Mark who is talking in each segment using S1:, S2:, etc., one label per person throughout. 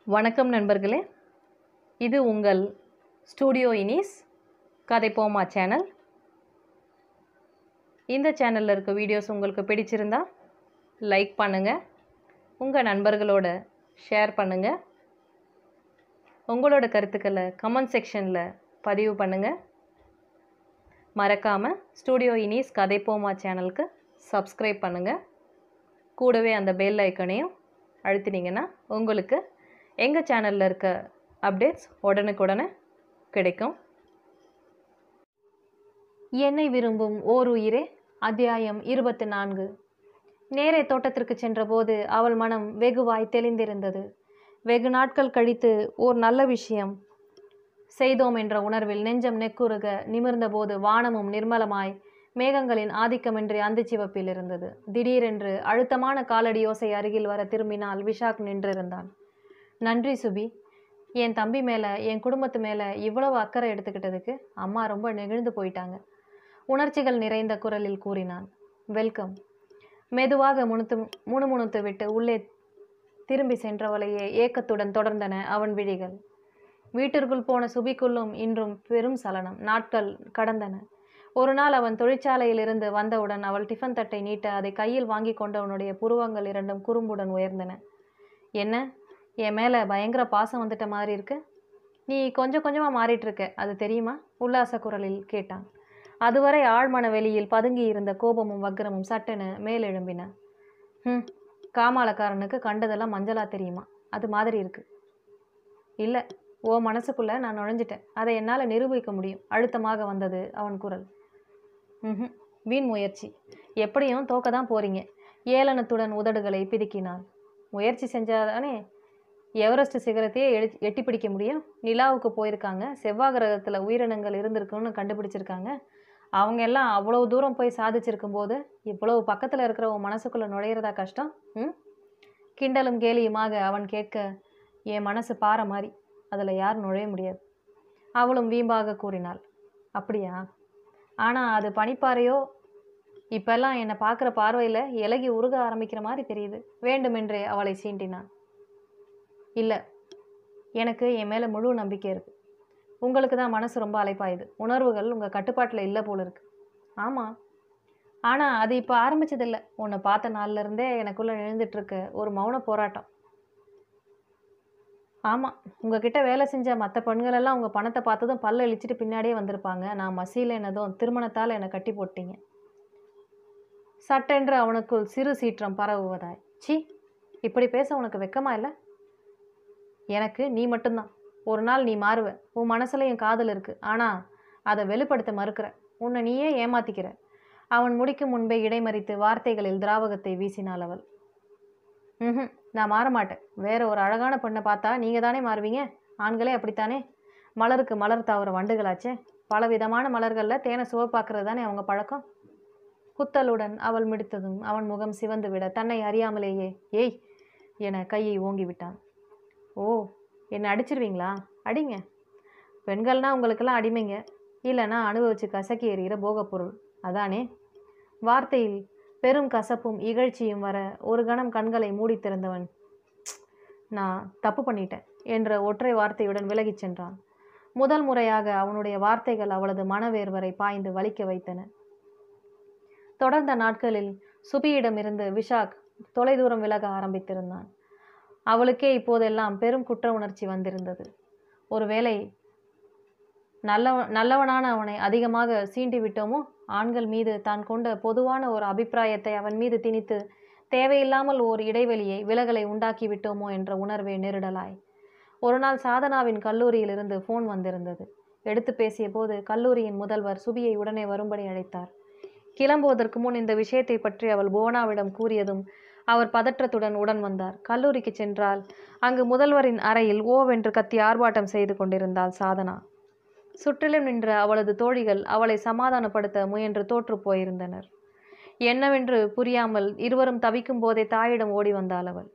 S1: வணக்கம் நண்பர்களே இது உங்கள் ஸ்டூடியோ இனிஸ் கதை போமா சேனல் இந்த சேனலில் இருக்க வீடியோஸ் உங்களுக்கு பிடிச்சிருந்தா லைக் பண்ணுங்கள் உங்கள் நண்பர்களோட ஷேர் பண்ணுங்கள் உங்களோட கருத்துக்களை கமெண்ட் செக்ஷனில் பதிவு பண்ணுங்கள் மறக்காமல் ஸ்டூடியோ இனிஸ் கதை போமா சேனலுக்கு சப்ஸ்கிரைப் பண்ணுங்கள் கூடவே அந்த பெல் ஐக்கனையும் அழுத்தினீங்கன்னா உங்களுக்கு எங்கள் சேனலில் இருக்க அப்டேட்ஸ் உடனுக்குடனே கிடைக்கும் என்னை விரும்பும் ஓர் உயிரே அத்தியாயம் இருபத்தி நான்கு நேரே தோட்டத்திற்கு சென்றபோது அவள் மனம் வெகுவாய் தெளிந்திருந்தது வெகு நாட்கள் கழித்து ஓர் நல்ல விஷயம் செய்தோம் என்ற உணர்வில் நெஞ்சம் நெக்குருக நிமிர்ந்தபோது வானமும் நிர்மலமாய் மேகங்களின் ஆதிக்கமின்றி அந்திச்சிவப்பில் இருந்தது திடீரென்று அழுத்தமான காலடி யோசை அருகில் வர திரும்பினால் விஷாக் நின்றிருந்தான் நன்றி சுபி என் தம்பி மேலே என் குடும்பத்து மேலே இவ்வளவு அக்கறை எடுத்துக்கிட்டதுக்கு அம்மா ரொம்ப நெகிழ்ந்து போயிட்டாங்க உணர்ச்சிகள் நிறைந்த குரலில் கூறினான் வெல்கம் மெதுவாக முணுத்து முணுமுணுத்து விட்டு உள்ளே திரும்பி சென்றவளையே ஏக்கத்துடன் தொடர்ந்தன அவன் விழிகள் வீட்டிற்குள் போன சுபிக்குள்ளும் இன்றும் பெரும் சலனம் நாட்கள் கடந்தன ஒரு நாள் அவன் தொழிற்சாலையில் இருந்து வந்தவுடன் அவள் டிஃபன் தட்டை நீட்ட அதை கையில் வாங்கி கொண்டவனுடைய புருவங்கள் இரண்டும் குறும்புடன் உயர்ந்தன என்ன என் மேலே பயங்கர பாசம் வந்துட்ட மாதிரி இருக்கு நீ கொஞ்சம் கொஞ்சமாக மாறிட்டு இருக்க அது தெரியுமா உல்லாச குரலில் கேட்டான் அதுவரை ஆழ்மன வெளியில் பதுங்கி இருந்த கோபமும் வக்கிரமும் சட்டென மேலெழும்பின ம் காமாலக்காரனுக்கு கண்டதெல்லாம் மஞ்சளா தெரியுமா அது மாதிரி இருக்கு இல்லை ஓ மனசுக்குள்ள நான் நுழைஞ்சிட்டேன் அதை என்னால் நிரூபிக்க முடியும் அழுத்தமாக வந்தது அவன் குரல் ம் வீண் முயற்சி எப்படியும் தோக்க தான் போறீங்க ஏளனத்துடன் உதடுகளை பிதுக்கினாள் முயற்சி செஞ்சாதானே எவரெஸ்ட் சிகரத்தையே எடி எட்டி பிடிக்க முடியும் நிலாவுக்கு போயிருக்காங்க செவ்வாய் கிரகத்தில் உயிரினங்கள் இருந்திருக்குன்னு கண்டுபிடிச்சிருக்காங்க அவங்க எல்லாம் அவ்வளவு தூரம் போய் சாதிச்சிருக்கும் போது இவ்வளவு பக்கத்தில் இருக்கிற உன் மனசுக்குள்ளே நுழையிறதா கஷ்டம் ம் கிண்டலும் கேலியுமாக அவன் கேட்க என் மனசு பாறை மாதிரி அதில் யார் நுழைய முடியாது அவளும் வீம்பாக கூறினாள் அப்படியா ஆனால் அது பனிப்பாறையோ இப்பெல்லாம் என்னை பார்க்குற பார்வையில் இலகி உருக ஆரம்பிக்கிற மாதிரி தெரியுது வேண்டுமென்றே அவளை சீண்டினான் இல்லை எனக்கு என் மேலே முழு நம்பிக்கை இருக்குது உங்களுக்கு தான் மனசு ரொம்ப அலைப்பாயுது உணர்வுகள் உங்கள் கட்டுப்பாட்டில் இல்லை போல இருக்கு ஆமாம் ஆனால் அது இப்போ ஆரம்பிச்சதில்லை உன்னை பார்த்த நாள்லேருந்தே எனக்குள்ளே எழுந்துட்டுருக்க ஒரு மௌன போராட்டம் ஆமாம் உங்ககிட்ட வேலை செஞ்ச மற்ற பெண்களெல்லாம் உங்கள் பணத்தை பார்த்ததும் பல்ல இழிச்சிட்டு பின்னாடியே வந்திருப்பாங்க நான் மசியில் என்னதும் திருமணத்தால் என்னை கட்டி போட்டீங்க சட்டென்று அவனுக்குள் சிறு சீற்றம் பரவுவதாய் சி இப்படி பேச உனக்கு வெக்கமா இல்லை எனக்கு நீ மட்டும்தான் ஒரு நாள் நீ மாறுவ உன் மனசுல என் காதல் இருக்கு ஆனால் அதை வெளிப்படுத்த மறுக்கிற உன்னை நீயே ஏமாத்திக்கிற அவன் முடிக்கும் முன்பே இடைமறித்து வார்த்தைகளில் திராவகத்தை வீசினாள் அவள் ம் நான் மாற மாட்டேன் வேற ஒரு அழகான பெண்ணை பார்த்தா நீங்கள் தானே மாறுவீங்க ஆண்களே அப்படித்தானே மலருக்கு மலர் தாவர வண்டுகளாச்சே பல விதமான மலர்களில் தேனை சுவப்பாக்குறது தானே அவங்க பழக்கம் குத்தலுடன் அவள் மிடித்ததும் அவன் முகம் சிவந்து விட தன்னை அறியாமலேயே ஏய் என கையை ஓங்கி விட்டான் ஓ என்னை அடிச்சிருவீங்களா அடிங்க பெண்கள்னா உங்களுக்கெல்லாம் அடிமைங்க இல்லைன்னா அனுபவிச்சு கசக்கி எறிகிற போகப்பொருள் அதானே வார்த்தையில் பெரும் கசப்பும் இகழ்ச்சியும் வர ஒரு கணம் கண்களை மூடி திறந்தவன் நான் தப்பு பண்ணிட்டேன் என்ற ஒற்றை வார்த்தையுடன் விலகிச் சென்றான் முதல் முறையாக அவனுடைய வார்த்தைகள் அவளது மனவேர்வரை பாய்ந்து வலிக்க வைத்தன தொடர்ந்த நாட்களில் சுபியிடமிருந்து விஷாக் தொலைதூரம் விலக ஆரம்பித்திருந்தான் அவளுக்கே இப்போதெல்லாம் பெரும் குற்ற உணர்ச்சி வந்திருந்தது ஒருவேளை நல்லவ நல்லவனான அவனை அதிகமாக சீண்டி விட்டோமோ ஆண்கள் மீது தான் கொண்ட பொதுவான ஒரு அபிப்பிராயத்தை அவன் மீது திணித்து தேவையில்லாமல் ஓர் இடைவெளியை விலகலை உண்டாக்கி விட்டோமோ என்ற உணர்வே நெருடலாய் ஒரு நாள் சாதனாவின் கல்லூரியிலிருந்து ஃபோன் வந்திருந்தது எடுத்து பேசிய போது கல்லூரியின் முதல்வர் சுபியை உடனே வரும்படி அழைத்தார் கிளம்புவதற்கு முன் இந்த விஷயத்தை பற்றி அவள் புவனாவிடம் கூறியதும் அவர் பதற்றத்துடன் உடன் வந்தார் கல்லூரிக்கு சென்றால் அங்கு முதல்வரின் அறையில் ஓவென்று கத்தி ஆர்ப்பாட்டம் செய்து கொண்டிருந்தாள் சாதனா சுற்றிலும் நின்ற அவளது தோழிகள் அவளை சமாதானப்படுத்த முயன்று தோற்று போயிருந்தனர் என்னவென்று புரியாமல் இருவரும் தவிக்கும் போதே தாயிடம் ஓடி வந்தாள் அவள்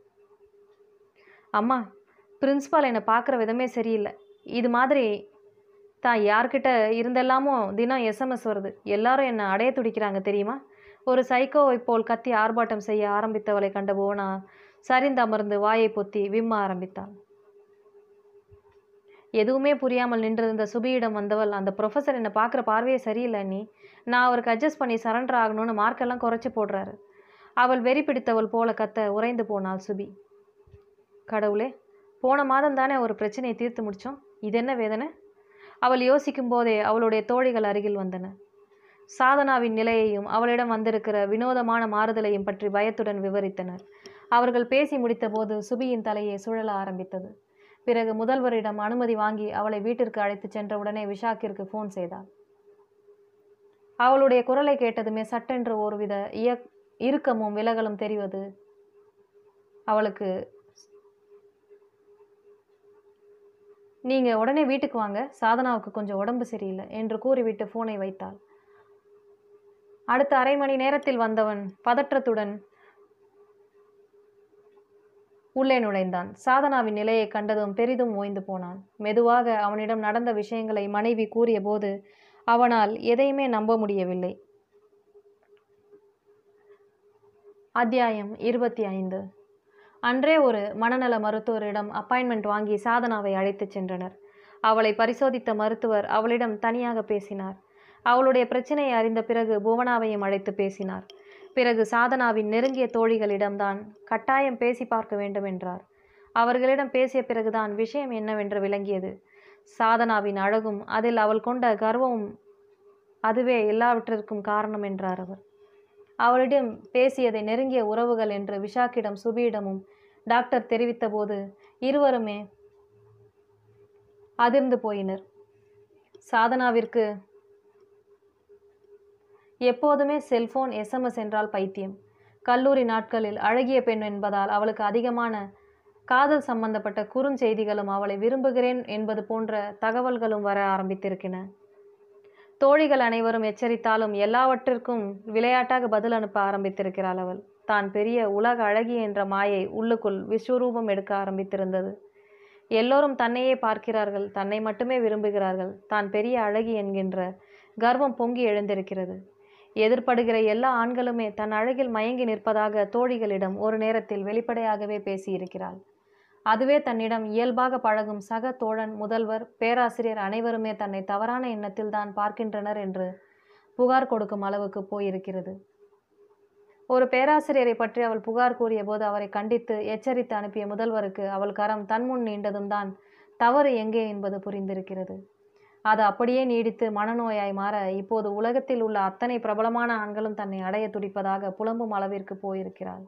S1: அம்மா பிரின்ஸ்பால் என்னை பார்க்குற விதமே சரியில்லை இது மாதிரி தான் யார்கிட்ட இருந்தெல்லாமோ தினம் எஸ்எம்எஸ் வருது எல்லாரும் என்னை அடைய துடிக்கிறாங்க தெரியுமா ஒரு சைக்கோவை போல் கத்தி ஆர்ப்பாட்டம் செய்ய ஆரம்பித்தவளை கண்ட புவனா சரிந்து அமர்ந்து வாயை பொத்தி விம்ம ஆரம்பித்தாள் எதுவுமே புரியாமல் நின்றிருந்த சுபியிடம் வந்தவள் அந்த ப்ரொஃபஸர் என்னை பார்க்குற பார்வையே சரியில்லை நீ நான் அவருக்கு அட்ஜஸ்ட் பண்ணி சரண்டர் ஆகணும்னு மார்க்கெல்லாம் குறைச்சி போடுறாரு அவள் வெறி பிடித்தவள் போல கத்த உறைந்து போனாள் சுபி கடவுளே போன மாதம் தானே ஒரு பிரச்சனையை தீர்த்து முடித்தோம் இது என்ன வேதனை அவள் யோசிக்கும் போதே அவளுடைய தோழிகள் அருகில் வந்தன சாதனாவின் நிலையையும் அவளிடம் வந்திருக்கிற வினோதமான மாறுதலையும் பற்றி பயத்துடன் விவரித்தனர் அவர்கள் பேசி முடித்தபோது சுபியின் தலையை சுழல ஆரம்பித்தது பிறகு முதல்வரிடம் அனுமதி வாங்கி அவளை வீட்டிற்கு அழைத்துச் சென்ற உடனே விஷாக்கிற்கு ஃபோன் செய்தாள் அவளுடைய குரலை கேட்டதுமே சட்டென்று ஒருவித இய இறுக்கமும் விலகலும் தெரிவது அவளுக்கு நீங்க உடனே வீட்டுக்கு வாங்க சாதனாவுக்கு கொஞ்சம் உடம்பு சரியில்லை என்று கூறிவிட்டு போனை வைத்தாள் அடுத்த அரை மணி நேரத்தில் வந்தவன் பதற்றத்துடன் உள்ளே நுழைந்தான் சாதனாவின் நிலையை கண்டதும் பெரிதும் ஓய்ந்து போனான் மெதுவாக அவனிடம் நடந்த விஷயங்களை மனைவி கூறியபோது அவனால் எதையுமே நம்ப முடியவில்லை அத்தியாயம் இருபத்தி ஐந்து அன்றே ஒரு மனநல மருத்துவரிடம் அப்பாயின்மெண்ட் வாங்கி சாதனாவை அழைத்துச் சென்றனர் அவளை பரிசோதித்த மருத்துவர் அவளிடம் தனியாக பேசினார் அவளுடைய பிரச்சனையை அறிந்த பிறகு புவனாவையும் அழைத்து பேசினார் பிறகு சாதனாவின் நெருங்கிய தோழிகளிடம்தான் கட்டாயம் பேசி பார்க்க வேண்டும் என்றார் அவர்களிடம் பேசிய பிறகுதான் விஷயம் என்னவென்று விளங்கியது சாதனாவின் அழகும் அதில் அவள் கொண்ட கர்வமும் அதுவே எல்லாவற்றிற்கும் காரணம் என்றார் அவர் அவளிடம் பேசியதை நெருங்கிய உறவுகள் என்று விஷாக்கிடம் சுபியிடமும் டாக்டர் தெரிவித்தபோது இருவருமே அதிர்ந்து போயினர் சாதனாவிற்கு எப்போதுமே செல்போன் எஸ்எம்எஸ் என்றால் பைத்தியம் கல்லூரி நாட்களில் அழகிய பெண் என்பதால் அவளுக்கு அதிகமான காதல் சம்பந்தப்பட்ட குறுஞ்செய்திகளும் அவளை விரும்புகிறேன் என்பது போன்ற தகவல்களும் வர ஆரம்பித்திருக்கின தோழிகள் அனைவரும் எச்சரித்தாலும் எல்லாவற்றிற்கும் விளையாட்டாக பதில் அனுப்ப ஆரம்பித்திருக்கிறாள் அவள் தான் பெரிய உலக அழகி என்ற மாயை உள்ளுக்குள் விஸ்வரூபம் எடுக்க ஆரம்பித்திருந்தது எல்லோரும் தன்னையே பார்க்கிறார்கள் தன்னை மட்டுமே விரும்புகிறார்கள் தான் பெரிய அழகி என்கின்ற கர்வம் பொங்கி எழுந்திருக்கிறது எதிர்ப்படுகிற எல்லா ஆண்களுமே தன் அழகில் மயங்கி நிற்பதாக தோழிகளிடம் ஒரு நேரத்தில் வெளிப்படையாகவே பேசியிருக்கிறாள் அதுவே தன்னிடம் இயல்பாக பழகும் சக தோழன் முதல்வர் பேராசிரியர் அனைவருமே தன்னை தவறான எண்ணத்தில் தான் பார்க்கின்றனர் என்று புகார் கொடுக்கும் அளவுக்கு போயிருக்கிறது ஒரு பேராசிரியரை பற்றி அவள் புகார் கூறிய போது அவரை கண்டித்து எச்சரித்து அனுப்பிய முதல்வருக்கு அவள் கரம் தன்முன் நீண்டதும் தான் தவறு எங்கே என்பது புரிந்திருக்கிறது அது அப்படியே நீடித்து மனநோயாய் மாற இப்போது உலகத்தில் உள்ள அத்தனை பிரபலமான ஆண்களும் தன்னை அடைய துடிப்பதாக புலம்பும் அளவிற்கு போயிருக்கிறாள்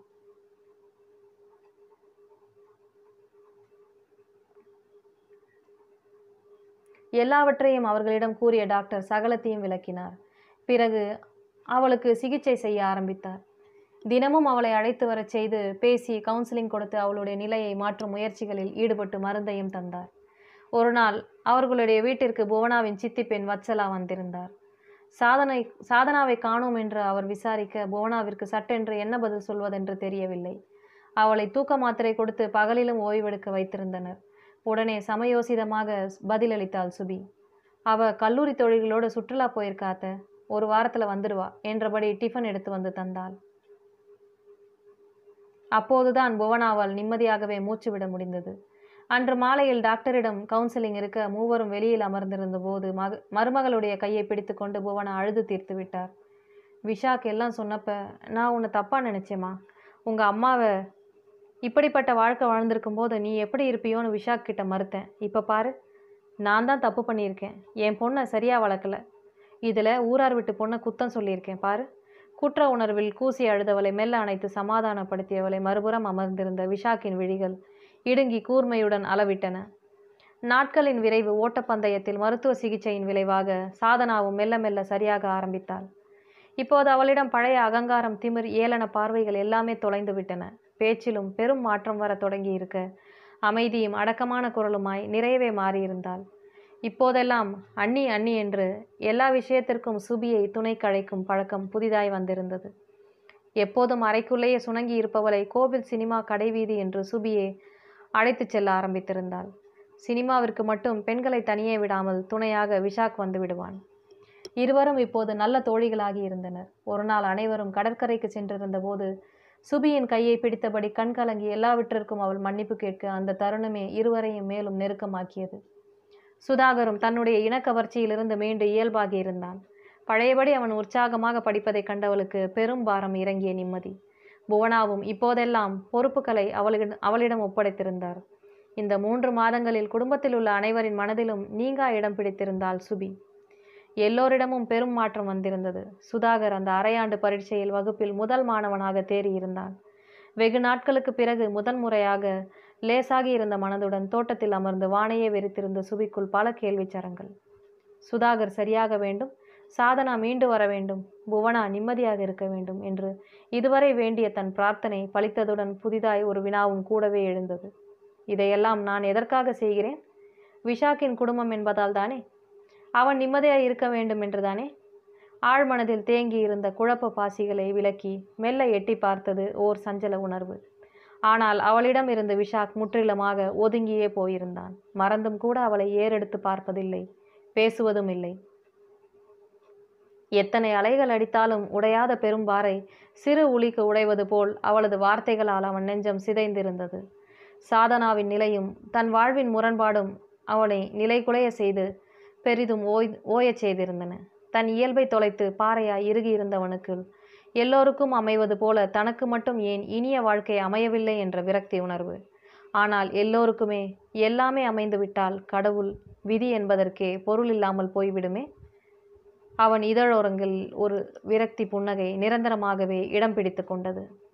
S1: எல்லாவற்றையும் அவர்களிடம் கூறிய டாக்டர் சகலத்தையும் விளக்கினார் பிறகு அவளுக்கு சிகிச்சை செய்ய ஆரம்பித்தார் தினமும் அவளை அழைத்து வரச் செய்து பேசி கவுன்சிலிங் கொடுத்து அவளுடைய நிலையை மாற்றும் முயற்சிகளில் ஈடுபட்டு மருந்தையும் தந்தார் ஒரு நாள் அவர்களுடைய வீட்டிற்கு புவனாவின் சித்தி பெண் வத்சலா வந்திருந்தார் சாதனை சாதனாவை காணோம் என்று அவர் விசாரிக்க புவனாவிற்கு சட்டென்று என்ன பதில் சொல்வதென்று தெரியவில்லை அவளை தூக்க மாத்திரை கொடுத்து பகலிலும் ஓய்வெடுக்க வைத்திருந்தனர் உடனே சமயோசிதமாக பதிலளித்தாள் சுபி அவ கல்லூரி தொழில்களோடு சுற்றுலா போயிருக்காத்த ஒரு வாரத்தில் வந்துடுவா என்றபடி டிஃபன் எடுத்து வந்து தந்தாள் அப்போதுதான் புவனாவால் நிம்மதியாகவே மூச்சு விட முடிந்தது அன்று மாலையில் டாக்டரிடம் கவுன்சிலிங் இருக்க மூவரும் வெளியில் அமர்ந்திருந்த போது மக மருமகளுடைய கையை பிடித்துக்கொண்டு புவனா அழுது தீர்த்து விட்டார் விஷாக் எல்லாம் சொன்னப்ப நான் உன்னை தப்பா நினைச்சேம்மா உங்க அம்மாவை இப்படிப்பட்ட வாழ்க்கை வாழ்ந்திருக்கும் போது நீ எப்படி இருப்பியோன்னு விஷாக் கிட்ட மறுத்தேன் இப்போ பாரு நான் தான் தப்பு பண்ணியிருக்கேன் என் பொண்ணை சரியாக வளர்க்கல இதில் ஊரார் விட்டு பொண்ணை குத்தம் சொல்லியிருக்கேன் பாரு குற்ற உணர்வில் கூசி அழுதவளை மெல்ல அணைத்து சமாதானப்படுத்தியவளை மறுபுறம் அமர்ந்திருந்த விஷாக்கின் விழிகள் இடுங்கி கூர்மையுடன் அளவிட்டன நாட்களின் விரைவு ஓட்டப்பந்தயத்தில் மருத்துவ சிகிச்சையின் விளைவாக சாதனாவும் மெல்ல மெல்ல சரியாக ஆரம்பித்தாள் இப்போது அவளிடம் பழைய அகங்காரம் திமிர் ஏளன பார்வைகள் எல்லாமே தொலைந்து விட்டன பேச்சிலும் பெரும் மாற்றம் வர தொடங்கி இருக்க அமைதியும் அடக்கமான குரலுமாய் நிறையவே மாறியிருந்தாள் இப்போதெல்லாம் அண்ணி அண்ணி என்று எல்லா விஷயத்திற்கும் சுபியை துணை கழைக்கும் பழக்கம் புதிதாய் வந்திருந்தது எப்போதும் அறைக்குள்ளேயே சுணங்கி இருப்பவளை கோவில் சினிமா கடைவீதி என்று சுபியே அழைத்துச் செல்ல ஆரம்பித்திருந்தாள் சினிமாவிற்கு மட்டும் பெண்களை தனியே விடாமல் துணையாக விஷாக் வந்து விடுவான் இருவரும் இப்போது நல்ல தோழிகளாகி இருந்தனர் ஒரு நாள் அனைவரும் கடற்கரைக்கு சென்றிருந்த போது சுபியின் கையை பிடித்தபடி கண் கலங்கி எல்லாவற்றிற்கும் அவள் மன்னிப்பு கேட்க அந்த தருணமே இருவரையும் மேலும் நெருக்கமாக்கியது சுதாகரும் தன்னுடைய இனக்கவர்ச்சியிலிருந்து மீண்டு இயல்பாகி இருந்தான் பழையபடி அவன் உற்சாகமாக படிப்பதைக் கண்டவளுக்கு பெரும் பாரம் இறங்கிய நிம்மதி புவனாவும் இப்போதெல்லாம் பொறுப்புகளை அவளிடம் அவளிடம் ஒப்படைத்திருந்தார் இந்த மூன்று மாதங்களில் குடும்பத்தில் உள்ள அனைவரின் மனதிலும் நீங்கா இடம் பிடித்திருந்தாள் சுபி எல்லோரிடமும் பெரும் மாற்றம் வந்திருந்தது சுதாகர் அந்த அரையாண்டு பரீட்சையில் வகுப்பில் முதல் மாணவனாக தேறியிருந்தான் வெகு நாட்களுக்கு பிறகு முதன்முறையாக லேசாகி இருந்த மனதுடன் தோட்டத்தில் அமர்ந்து வானையே வெறித்திருந்த சுபிக்குள் பல கேள்விச் சரங்கள் சுதாகர் சரியாக வேண்டும் சாதனா மீண்டு வர வேண்டும் புவனா நிம்மதியாக இருக்க வேண்டும் என்று இதுவரை வேண்டிய தன் பிரார்த்தனை பலித்ததுடன் புதிதாய் ஒரு வினாவும் கூடவே எழுந்தது இதையெல்லாம் நான் எதற்காக செய்கிறேன் விஷாக்கின் குடும்பம் என்பதால் தானே அவன் நிம்மதியாய் இருக்க வேண்டும் என்றுதானே ஆழ்மனதில் தேங்கி இருந்த குழப்ப பாசிகளை விலக்கி மெல்ல எட்டி பார்த்தது ஓர் சஞ்சல உணர்வு ஆனால் அவளிடம் இருந்து விஷாக் முற்றிலுமாக ஒதுங்கியே போயிருந்தான் மறந்தும் கூட அவளை ஏறெடுத்து பார்ப்பதில்லை பேசுவதும் இல்லை எத்தனை அலைகள் அடித்தாலும் உடையாத பெரும்பாறை சிறு உளிக்கு உடைவது போல் அவளது வார்த்தைகளால் அவன் நெஞ்சம் சிதைந்திருந்தது சாதனாவின் நிலையும் தன் வாழ்வின் முரண்பாடும் அவனை நிலைகுலைய செய்து பெரிதும் ஓய் ஓயச் செய்திருந்தன தன் இயல்பை தொலைத்து பாறையாய் இறுகியிருந்தவனுக்கு எல்லோருக்கும் அமைவது போல தனக்கு மட்டும் ஏன் இனிய வாழ்க்கை அமையவில்லை என்ற விரக்தி உணர்வு ஆனால் எல்லோருக்குமே எல்லாமே அமைந்துவிட்டால் கடவுள் விதி என்பதற்கே பொருள் இல்லாமல் போய்விடுமே அவன் இதழோரங்கில் ஒரு விரக்தி புன்னகை நிரந்தரமாகவே இடம் பிடித்து கொண்டது